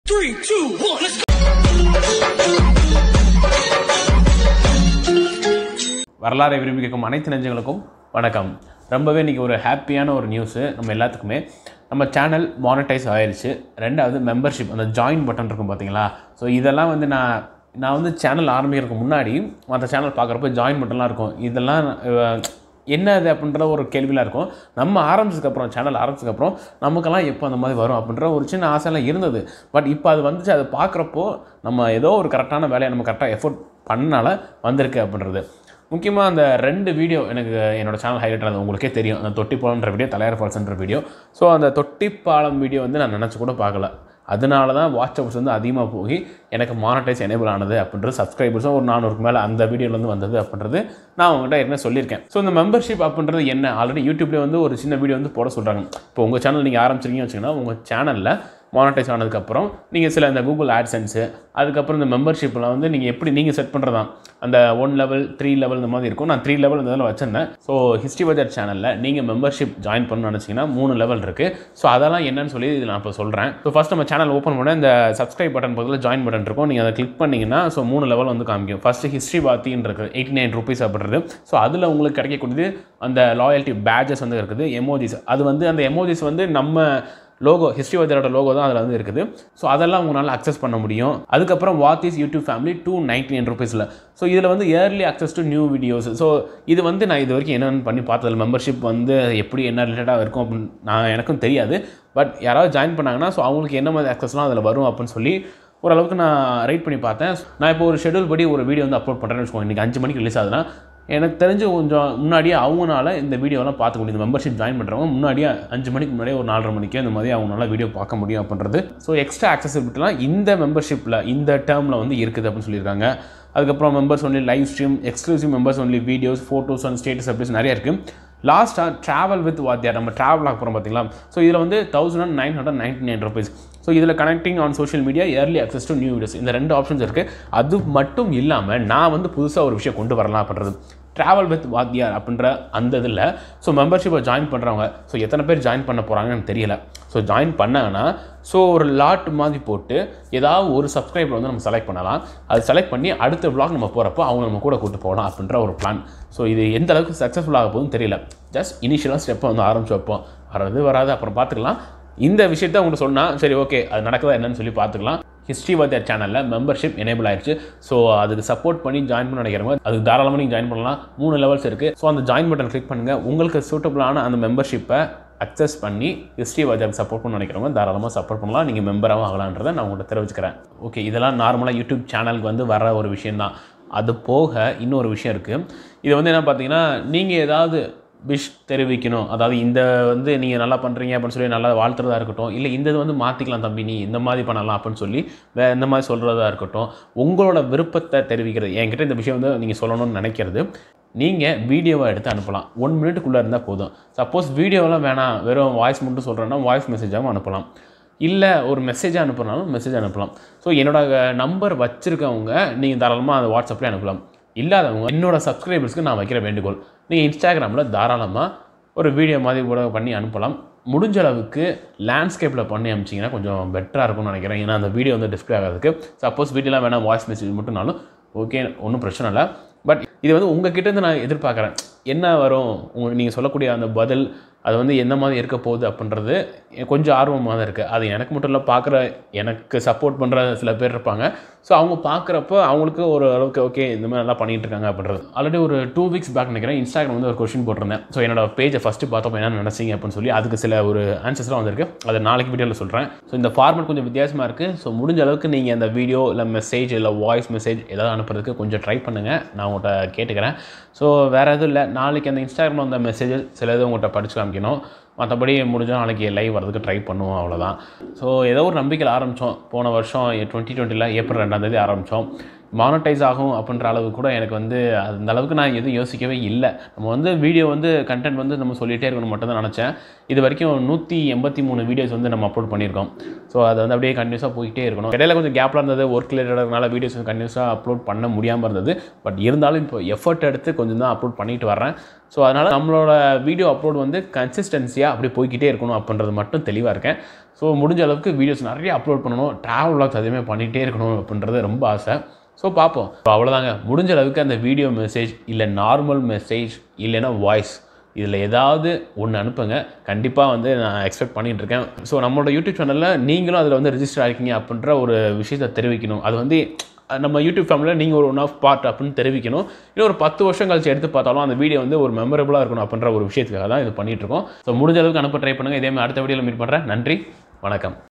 Three, two, one, let's go! வரலாறை விரும்பி கேட்கும் அனைத்து நெஞ்சங்களுக்கும் வணக்கம் ரொம்பவே இன்றைக்கி ஒரு ஹாப்பியான ஒரு நியூஸு நம்ம எல்லாத்துக்குமே நம்ம சேனல் மானிட்டைஸ் ஆயிடுச்சு ரெண்டாவது மெம்பர்ஷிப் அந்த ஜாயின் பட்டன் இருக்கும் பார்த்தீங்களா ஸோ இதெல்லாம் வந்து நான் நான் வந்து சேனல் ஆரம்பிக்கிறதுக்கு முன்னாடி மற்ற சேனல் பார்க்குறப்ப ஜாயின் பட்டன்லாம் இருக்கும் இதெல்லாம் அஹ், என்ன அது அப்படின்ற ஒரு கேள்விலாம் இருக்கும் நம்ம ஆரம்பிச்சதுக்கப்புறம் சேனல் ஆரம்பிச்சதுக்கப்புறம் நமக்கெல்லாம் எப்போ அந்த மாதிரி வரும் அப்படின்ற ஒரு சின்ன ஆசைலாம் இருந்தது பட் இப்போ அது வந்துச்சு அதை பார்க்குறப்போ நம்ம ஏதோ ஒரு கரெக்டான வேலையை நம்ம கரெக்டாக எஃபோர்ட் பண்ணனால வந்திருக்கு அப்படின்றது முக்கியமாக அந்த ரெண்டு வீடியோ எனக்கு என்னோட சேனல் ஹைலைட் ஆனது உங்களுக்கே தெரியும் அந்த தொட்டிப்பாலம்ன்ற வீடியோ தலையார் ஃபால்ஸ்ன்ற வீடியோ ஸோ அந்த தொட்டிப்பாலம் வீடியோ வந்து நான் நினச்சி கூட பார்க்கல அதனால தான் வாட்ச் ஹவர்ஸ் வந்து அதிகமாக போய் எனக்கு மானிட்டைஸ் எனேபிள் ஆனது அப்படின்றது சப்ஸ்கிரைபர்ஸும் ஒரு நானூறுக்கு மேலே அந்த வீடியோலேருந்து வந்தது அப்படின்றது நான் உங்கள்கிட்ட ஏற்கனவே சொல்லியிருக்கேன் ஸோ இந்த மெம்பர்ஷிப் அப்படின்றது என்ன ஆல்ரெடி யூடியூப்லேயே வந்து ஒரு சின்ன வீடியோ வந்து போட சொல்கிறாங்க இப்போ உங்கள் சேனல் நீங்கள் ஆரம்பிச்சிருக்கீங்கன்னு வச்சிங்கன்னா உங்கள் சேனலில் மானிட்டைஸ் ஆனதுக்கப்புறம் நீங்கள் சில இந்த கூகுள் ஆட்சன்ஸு அதுக்கப்புறம் இந்த மெம்பர்ஷிப்லாம் வந்து நீங்கள் எப்படி நீங்கள் செட் பண்ணுறதா அந்த ஒன் லெவல் த்ரீ லெவல் இந்த மாதிரி இருக்கும் நான் த்ரீ லெவல் இந்த இதில் வச்சிருந்தேன் ஸோ ஹிஸ்ட்ரி பட்ஜெட் சேனலில் நீங்கள் மெம்பர்ஷிப் ஜாயின் பண்ணணும்னு நினச்சிங்கன்னா மூணு லெவல் இருக்குது ஸோ அதெல்லாம் என்னன்னு சொல்லி இது நான் இப்போ சொல்கிறேன் ஸோ ஃபஸ்ட் நம்ம சேனல் ஓப்பன் பண்ண இந்த சப்ஸ்கிரைப் பட்டன் பக்கத்தில் ஜாயின் பட்டன் இருக்கும் நீங்கள் அதை கிளிக் பண்ணிங்கன்னா ஸோ மூணு லெவல் வந்து காமிக்கும் ஃபஸ்ட்டு ஹிஸ்ட்ரி பாத்தின்னு இருக்குது எயிட்டி நைன் ருபீஸ் அப்படின்றது ஸோ அதில் உங்களுக்கு கிடைக்கக்கூடியது அந்த லாயல்ட்டி பேஜஸ் வந்து இருக்குது எமோஜிஸ் அது வந்து அந்த எமோஜிஸ் வந்து நம்ம லோகோ ஹிஸ்ட்ரி வதரோட லோகோ தான் அதில் வந்து இருக்குது ஸோ அதெல்லாம் உங்களால் அக்சஸ் பண்ண முடியும் அதுக்கப்புறம் what is YouTube family two ninety nine ருபீஸில் ஸோ இதில் வந்து early access to new videos so இது வந்து நான் இது வரைக்கும் என்னென்னு பண்ணி பார்த்ததில்ல மெம்பர்ஷிப் வந்து எப்படி என்ன ரிலேட்டடாக இருக்கும் அப்படின்னு நான் எனக்கும் தெரியாது பட் யாராவது ஜாயின் பண்ணாங்கன்னா ஸோ அவங்களுக்கு என்ன மாதிரி அக்சஸ்லாம் அதில் வரும் அப்படின்னு சொல்லி ஓரளவுக்கு நான் ரைட் பண்ணி பார்த்தேன் நான் இப்போ ஒரு ஷெடியூல் படி ஒரு வீடியோ வந்து அப்லோட் பண்ணுறேன்னு வச்சுக்கோங்க இன்றைக்கி அஞ்சு மணிக்கு ரிலீஸ் ஆகுதுன்னா எனக்கு தெரிஞ்சு கொஞ்சம் முன்னாடியே அவங்களால இந்த வீடியோலாம் பார்த்துக்க முடியும் மெம்பர்ஷிப் ஜாயின் பண்ணுறவங்க முன்னாடியே அஞ்சு மணிக்கு முன்னாடியே ஒரு நாலரை மணிக்கே இந்த மாதிரி அவங்களால வீடியோ பார்க்க முடியும் அப்படின்றது ஸோ எக்ஸ்ட்ரா ஆக்சசிபிலிட்டிலாம் இந்த மெம்பர்ஷிப்பில் இந்த டேர்மில் வந்து இருக்குது அப்படின்னு சொல்லியிருக்காங்க அதுக்கப்புறம் members only live stream exclusive members only videos photos and status updates நிறைய இருக்குது லாஸ்ட்டாக ட்ராவல் வித் வாத்தியார் நம்ம ட்ராவல் ஆக போகிறோம் பார்த்தீங்களா ஸோ இதில் வந்து thousand and nine hundred ninety nine rupees so இதில் connecting on social media early access to new videos இந்த ரெண்டு ஆப்ஷன்ஸ் இருக்குது அது மட்டும் இல்லாமல் நான் வந்து புதுசாக ஒரு விஷயம் கொண்டு வரலாம் அப்படின்றது ட்ராவல் வித் வாத்தியார் அப்படின்ற அந்த இதில் ஸோ மெம்பர்ஷிப்பை ஜாயின் பண்ணுறவங்க ஸோ எத்தனை பேர் ஜாயின் பண்ண போகிறாங்கன்னு எனக்கு தெரியல ஸோ ஜாயின் பண்ணாங்கன்னா ஸோ ஒரு லாட் மாதிரி போட்டு ஏதாவது ஒரு சப்ஸ்கிரைபர் வந்து நம்ம செலக்ட் பண்ணலாம் அது செலக்ட் பண்ணி அடுத்த vlog நம்ம போகிறப்போ அவங்க நம்ம கூட கூட்டு போகலாம் அப்படின்ற ஒரு பிளான் ஸோ இது எந்த அளவுக்கு சக்ஸஸ்ஃபுல் ஆக போகுதுன்னு தெரியல ஜஸ்ட் இனிஷியலாக ஸ்டெப்பை வந்து ஆரம்பிச்சு வைப்போம் வர்றது வராது அப்புறம் பார்த்துக்கலாம் இந்த விஷயத்த அவங்கள்ட்ட சொன்னால் சரி ஓகே அது நடக்குதா என்னன்னு சொல்லி பார்த்துக்கலாம் ஹிஸ்ட்ரி வாத்தியார் சேனலில் மெம்பர்ஷிப் எனேபிள் ஆயிடுச்சு ஸோ அதுக்கு சப்போர்ட் பண்ணி ஜாயின் பண்ண நினைக்கிறவங்க அதுக்கு தாராளமாக நீங்கள் ஜாயின் பண்ணலாம் மூணு லெவல்ஸ் இருக்குது ஸோ அந்த ஜாயின் பட்டன் கிளிக் பண்ணுங்கள் உங்களுக்கு சூட்டபுளான அந்த மெம்பர்ஷிப்பை அக்சஸ் பண்ணி ஹிஸ்ட்ரி வாத்தியாருக்கு சப்போர்ட் பண்ண நினைக்கிறவங்க தாராளமாக சப்போர்ட் பண்ணலாம் நீங்கள் மெம்பராகவும் ஆகலான்றதை நான் உங்கள்கிட்ட தெரிவிச்சுக்கிறேன் ஓகே இதெல்லாம் நார்மலாக யூடியூப் சேனலுக்கு வந்து வர ஒரு விஷயந்தான் அது போக இன்னொரு விஷயம் இருக்குது இது வந்து என்ன பார்த்தீங்கன்னா நீங்கள் ஏதாவது விஷ் தெரிவிக்கணும் அதாவது இந்த வந்து நீங்கள் நல்லா பண்ணுறீங்க அப்படின்னு சொல்லி நல்லா வாழ்த்துறதா இருக்கட்டும் இல்லை இந்த இது வந்து மாற்றிக்கலாம் தம்பி நீ இந்த மாதிரி பண்ணலாம் அப்படின்னு சொல்லி வே இந்த மாதிரி சொல்கிறதா இருக்கட்டும் உங்களோட விருப்பத்தை தெரிவிக்கிறது என்கிட்ட இந்த விஷயம் வந்து நீங்கள் சொல்லணும்னு நினைக்கிறது நீங்கள் வீடியோவை எடுத்து அனுப்பலாம் ஒன் மினிட்டுக்குள்ளே இருந்தால் போதும் சப்போஸ் வீடியோலாம் வேணாம் வெறும் வாய்ஸ் மட்டும் சொல்கிறேன்னா வாய்ஸ் மெசேஜாகவும் அனுப்பலாம் இல்லை ஒரு மெசேஜ் அனுப்புனாலும் மெசேஜ் அனுப்பலாம் ஸோ என்னோட நம்பர் வச்சுருக்கவங்க நீங்கள் தாராளமாக அந்த வாட்ஸ்அப்லேயே அனுப்பலாம் இல்லாதவங்க என்னோட சப்ஸ்கிரைபர்ஸ்க்கு நான் வைக்கிற வேண்டுகோள் நீங்கள் இன்ஸ்டாகிராமில் தாராளமாக ஒரு வீடியோ மாதிரி கூட பண்ணி அனுப்பலாம் முடிஞ்ச அளவுக்கு லேண்ட்ஸ்கேப்பில் பண்ணி அனுப்பிச்சிங்கன்னா கொஞ்சம் பெட்டராக இருக்கும்னு நினைக்கிறேன் ஏன்னா அந்த வீடியோ வந்து டிஸ்பிளே ஆகிறதுக்கு சப்போஸ் வீடியோலாம் வேணால் வாய்ஸ் மெசேஜ் மட்டும்னாலும் ஓகே ஒன்றும் பிரச்சனை இல்லை பட் இது வந்து உங்கள் கிட்டேருந்து நான் எதிர்பார்க்குறேன் என்ன வரும் உங்களுக்கு நீங்கள் சொல்லக்கூடிய அந்த பதில் அது வந்து என்ன மாதிரி இருக்க போகுது அப்படின்றது எனக்கு கொஞ்சம் ஆர்வமாக தான் இருக்குது அது எனக்கு மட்டும் இல்லை பார்க்குற எனக்கு சப்போர்ட் பண்ணுற சில பேர் இருப்பாங்க ஸோ அவங்க பார்க்குறப்ப அவங்களுக்கு ஒரு அளவுக்கு ஓகே இந்த மாதிரி நல்லா பண்ணிட்டு இருக்காங்க அப்படின்றது ஆல்ரெடி ஒரு டூ வீக்ஸ் பேக் நினைக்கிறேன் இன்ஸ்டாகிராம் வந்து ஒரு கொஷின் போட்டிருந்தேன் ஸோ என்னோட பேஜை ஃபஸ்ட்டு பார்த்தப்போ என்ன நினச்சிங்க அப்படின்னு சொல்லி அதுக்கு சில ஒரு ஆன்சர்ஸ்லாம் வந்திருக்கு அதை நாளைக்கு வீடியோவில் சொல்கிறேன் ஸோ இந்த ஃபார்மேட் கொஞ்சம் வித்தியாசமாக இருக்குது ஸோ முடிஞ்ச அளவுக்கு நீங்கள் அந்த வீடியோ இல்லை மெசேஜ் இல்லை வாய்ஸ் மெசேஜ் ஏதாவது அனுப்புறதுக்கு கொஞ்சம் ட்ரை பண்ணுங்கள் நான் உங்கள்கிட்ட கேட்டுக்கிறேன் ஸோ வேறு எதுவும் இல்லை நாளைக்கு அந்த இன்ஸ்டாகிராமில் வந்த மெசேஜ் சில இது உங்கள்கிட்ட படிச்சு காமிக்கணும் மற்றபடி முடிஞ்சால் நாளைக்கு லைவ் வரதுக்கு ட்ரை பண்ணுவோம் அவ்வளோதான் ஸோ ஏதோ ஒரு நம்பிக்கையில் ஆரம்பித்தோம் போன வருஷம் டுவெண்ட்டி டுவெண்ட்டியில் ஏப்ரல் ரெண்டாம் தேதி ஆரம்பித்தோம் மானடைஸ் ஆகும் அப்படின்ற அளவு கூட எனக்கு வந்து அந்த அளவுக்கு நான் எதுவும் யோசிக்கவே இல்லை நம்ம வந்து வீடியோ வந்து கண்டென்ட் வந்து நம்ம சொல்லிகிட்டே இருக்கணும் மட்டும் தான் நினச்சேன் இது வரைக்கும் நூற்றி எண்பத்தி மூணு வீடியோஸ் வந்து நம்ம அப்லோட் பண்ணியிருக்கோம் ஸோ அது வந்து அப்படியே கண்டினியூஸாக போயிட்டே இருக்கணும் இடையில கொஞ்சம் கேப்லாம் இருந்தது ஒர்க் ரிலேட்டடாக வீடியோஸ் கண்டினியூஸாக அப்லோட் பண்ண முடியாமல் இருந்தது பட் இருந்தாலும் இப்போ எஃபர்ட் எடுத்து கொஞ்சம் தான் அப்லோட் பண்ணிட்டு வரேன் ஸோ அதனால் நம்மளோட வீடியோ அப்லோட் வந்து கன்சிஸ்டன்சியாக அப்படி போய்கிட்டே இருக்கணும் அப்படின்றது மட்டும் தெளிவாக இருக்கேன் ஸோ முடிஞ்ச அளவுக்கு வீடியோஸ் நிறைய அப்லோட் பண்ணணும் ட்ராவல் வ்ளாக்ஸ் அதுவுமே பண்ணிகிட்டே இருக்கணும் அப்படின்றது ரொம்ப ஆசை ஸோ பார்ப்போம் ஸோ அவ்வளோதாங்க முடிஞ்ச அளவுக்கு அந்த வீடியோ மெசேஜ் இல்லை நார்மல் மெசேஜ் இல்லைன்னா வாய்ஸ் இதில் ஏதாவது ஒன்று அனுப்புங்க கண்டிப்பாக வந்து நான் எக்ஸ்பெக்ட் பண்ணிகிட்டு இருக்கேன் ஸோ நம்மளோட யூடியூப் சேனலில் நீங்களும் அதில் வந்து ரிஜிஸ்டர் ஆகிருக்கீங்க அப்படின்ற ஒரு விஷயத்தை தெரிவிக்கணும் அது வந்து நம்ம யூடியூப் ஃபேமிலியில் நீங்கள் ஒரு ஒன் ஆஃப் பார்ட் அப்படின்னு தெரிவிக்கணும் இன்னும் ஒரு பத்து வருஷம் கழிச்சு எடுத்து பார்த்தாலும் அந்த வீடியோ வந்து ஒரு மெமரபுளாக இருக்கணும் அப்படின்ற ஒரு விஷயத்துக்காக தான் இது பண்ணிட்டு இருக்கோம் ஸோ முடிஞ்ச அளவுக்கு அனுப்ப ட்ரை பண்ணுங்கள் இதே மாதிரி அடுத்த வீடியோவில் மீட் பண்ணுறேன் நன்றி வணக்கம்